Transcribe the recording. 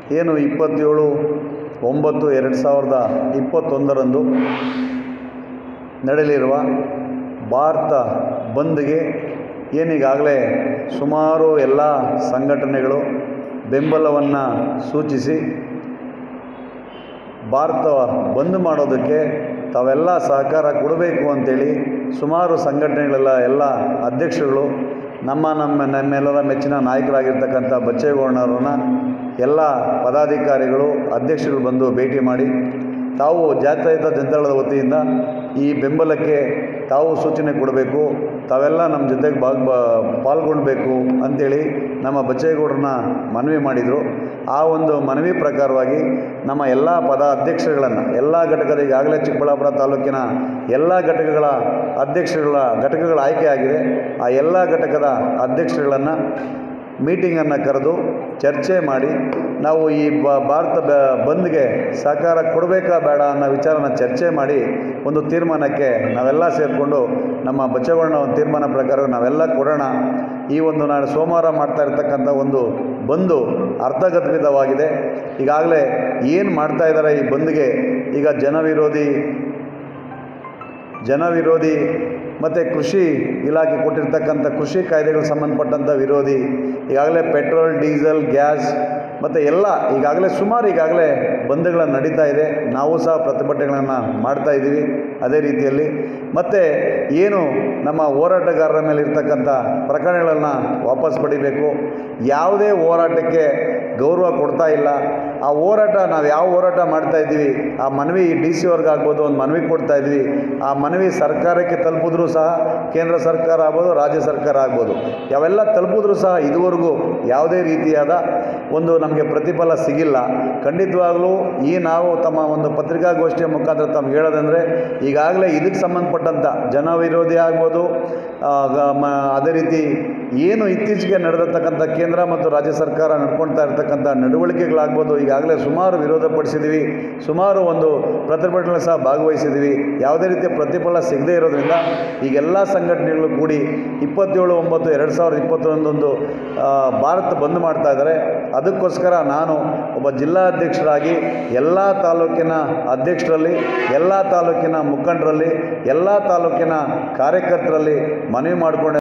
ಏನು ಇಪ್ಪತ್ತೇಳು ಒಂಬತ್ತು ಎರಡು ಸಾವಿರದ ಇಪ್ಪತ್ತೊಂದರಂದು ನಡೆಯಲಿರುವ ಭಾರತ ಬಂದ್ಗೆ ಏನೀಗಾಗಲೇ ಸುಮಾರು ಎಲ್ಲ ಸಂಘಟನೆಗಳು ಬೆಂಬಲವನ್ನು ಸೂಚಿಸಿ ಭಾರತ ಬಂದ್ ಮಾಡೋದಕ್ಕೆ ತಾವೆಲ್ಲ ಸಹಕಾರ ಕೊಡಬೇಕು ಅಂತೇಳಿ ಸುಮಾರು ಸಂಘಟನೆಗಳೆಲ್ಲ ಎಲ್ಲ ಅಧ್ಯಕ್ಷರುಗಳು ನಮ್ಮ ನಮ್ಮ ನಮ್ಮೆಲ್ಲರ ಮೆಚ್ಚಿನ ನಾಯಕರಾಗಿರ್ತಕ್ಕಂಥ ಬಚ್ಚೇಗೌಡರನ್ನ ಎಲ್ಲ ಪದಾಧಿಕಾರಿಗಳು ಅಧ್ಯಕ್ಷರುಗಳು ಬಂದು ಭೇಟಿ ಮಾಡಿ ತಾವು ಜಾತ್ಯತೀತ ಜನತಾದಳದ ವತಿಯಿಂದ ಈ ಬೆಂಬಲಕ್ಕೆ ತಾವು ಸೂಚನೆ ಕೊಡಬೇಕು ತಾವೆಲ್ಲ ನಮ್ಮ ಜೊತೆಗೆ ಭಾಗ ಪಾಲ್ಗೊಳ್ಬೇಕು ಅಂಥೇಳಿ ನಮ್ಮ ಬಚ್ಚೇಗೌಡರನ್ನ ಮನವಿ ಮಾಡಿದರು ಆ ಒಂದು ಮನವಿ ಪ್ರಕಾರವಾಗಿ ನಮ್ಮ ಎಲ್ಲ ಪದ ಅಧ್ಯಕ್ಷರುಗಳನ್ನು ಎಲ್ಲ ಘಟಕದ ಈಗಾಗಲೇ ಚಿಕ್ಕಬಳ್ಳಾಪುರ ತಾಲೂಕಿನ ಎಲ್ಲ ಘಟಕಗಳ ಅಧ್ಯಕ್ಷರುಗಳ ಘಟಕಗಳ ಆಯ್ಕೆಯಾಗಿದೆ ಆ ಎಲ್ಲ ಘಟಕದ ಅಧ್ಯಕ್ಷರುಗಳನ್ನು ಮೀಟಿಂಗನ್ನು ಕರೆದು ಚರ್ಚೆ ಮಾಡಿ ನಾವು ಈ ಬ ಭಾರತ ಬ ಬಂದ್ಗೆ ಸಹಕಾರ ಕೊಡಬೇಕಾ ಬೇಡ ಅನ್ನೋ ವಿಚಾರನ ಚರ್ಚೆ ಮಾಡಿ ಒಂದು ತೀರ್ಮಾನಕ್ಕೆ ನಾವೆಲ್ಲ ಸೇರಿಕೊಂಡು ನಮ್ಮ ಬಚ್ಚೇಗೌಡನ ಒಂದು ತೀರ್ಮಾನ ಪ್ರಕಾರ ನಾವೆಲ್ಲ ಕೊಡೋಣ ಈ ಒಂದು ನಾನು ಸೋಮವಾರ ಮಾಡ್ತಾ ಇರ್ತಕ್ಕಂಥ ಒಂದು ಬಂದು ಅರ್ಥಗರ್ಭಿತವಾಗಿದೆ ಈಗಾಗಲೇ ಏನು ಮಾಡ್ತಾ ಇದ್ದಾರೆ ಈ ಬಂದ್ಗೆ ಈಗ ಜನವಿರೋಧಿ ಜನವಿರೋಧಿ ಮತ್ತು ಕೃಷಿ ಇಲಾಖೆ ಕೊಟ್ಟಿರ್ತಕ್ಕಂಥ ಕೃಷಿ ಕಾಯ್ದೆಗಳಿಗೆ ಸಂಬಂಧಪಟ್ಟಂಥ ವಿರೋಧಿ ಈಗಾಗಲೇ ಪೆಟ್ರೋಲ್ ಡೀಸೆಲ್ ಗ್ಯಾಸ್ ಮತ್ತು ಎಲ್ಲ ಈಗಾಗಲೇ ಸುಮಾರು ಈಗಾಗಲೇ ಬಂದ್ಗಳು ನಡೀತಾ ಇದೆ ನಾವು ಸಹ ಪ್ರತಿಭಟನೆಗಳನ್ನು ಮಾಡ್ತಾ ಇದ್ದೀವಿ ಅದೇ ರೀತಿಯಲ್ಲಿ ಮತ್ತು ಏನು ನಮ್ಮ ಹೋರಾಟಗಾರರ ಮೇಲೆ ಇರ್ತಕ್ಕಂಥ ಪ್ರಕರಣಗಳನ್ನು ವಾಪಸ್ ಪಡಿಬೇಕು ಯಾವುದೇ ಹೋರಾಟಕ್ಕೆ ಗೌರವ ಕೊಡ್ತಾ ಇಲ್ಲ ಆ ಹೋರಾಟ ನಾವು ಯಾವ ಹೋರಾಟ ಮಾಡ್ತಾ ಇದ್ದೀವಿ ಆ ಮನವಿ ಡಿ ಸಿ ಅವ್ರಿಗೆ ಆಗ್ಬೋದು ಒಂದು ಮನವಿ ಕೊಡ್ತಾ ಇದ್ವಿ ಆ ಮನವಿ ಸರ್ಕಾರಕ್ಕೆ ತಲುಪಿದ್ರೂ ಸಹ ಕೇಂದ್ರ ಸರ್ಕಾರ ಆಗ್ಬೋದು ರಾಜ್ಯ ಸರ್ಕಾರ ಆಗ್ಬೋದು ಯಾವೆಲ್ಲ ತಲುಪಿದ್ರೂ ಸಹ ಇದುವರೆಗೂ ಯಾವುದೇ ರೀತಿಯಾದ ಒಂದು ನಮಗೆ ಪ್ರತಿಫಲ ಸಿಗಿಲ್ಲ ಖಂಡಿತವಾಗಲೂ ಈ ನಾವು ತಮ್ಮ ಒಂದು ಪತ್ರಿಕಾಗೋಷ್ಠಿಯ ಮುಖಾಂತರ ತಮ್ಗೆ ಹೇಳೋದಂದರೆ ಈಗಾಗಲೇ ಇದಕ್ಕೆ ಸಂಬಂಧಪಟ್ಟಂಥ ಜನ ವಿರೋಧಿ ಆಗ್ಬೋದು ಆ, ಗ- ಮ ಅದೇ ರೀತಿ ಏನು ಇತ್ತೀಚೆಗೆ ನಡೆದಿರ್ತಕ್ಕಂಥ ಕೇಂದ್ರ ಮತ್ತು ರಾಜ್ಯ ಸರ್ಕಾರ ನಡ್ಕೊಳ್ತಾ ಇರ್ತಕ್ಕಂಥ ನಡವಳಿಕೆಗಳಾಗ್ಬೋದು ಈಗಾಗಲೇ ಸುಮಾರು ವಿರೋಧಪಡಿಸಿದ್ದೀವಿ ಸುಮಾರು ಒಂದು ಪ್ರತಿಭಟನೆ ಸಹ ಭಾಗವಹಿಸಿದ್ದೀವಿ ಯಾವುದೇ ರೀತಿಯ ಪ್ರತಿಫಲ ಸಿಗದೇ ಇರೋದ್ರಿಂದ ಈಗೆಲ್ಲ ಸಂಘಟನೆಗಳು ಕೂಡಿ ಇಪ್ಪತ್ತೇಳು ಒಂಬತ್ತು ಎರಡು ಸಾವಿರದ ಇಪ್ಪತ್ತೊಂದೊಂದು ಭಾರತ ಬಂದ್ ಮಾಡ್ತಾ ಇದ್ದಾರೆ ಅದಕ್ಕೋಸ್ಕರ ನಾನು ಒಬ್ಬ ಜಿಲ್ಲಾಧ್ಯಕ್ಷರಾಗಿ ಎಲ್ಲ ತಾಲೂಕಿನ ಅಧ್ಯಕ್ಷರಲ್ಲಿ ಎಲ್ಲ ತಾಲೂಕಿನ ಮುಖಂಡರಲ್ಲಿ ಎಲ್ಲ ತಾಲೂಕಿನ ಕಾರ್ಯಕರ್ತರಲ್ಲಿ ಮನವಿ ಮಾಡಿಕೊಂಡೆ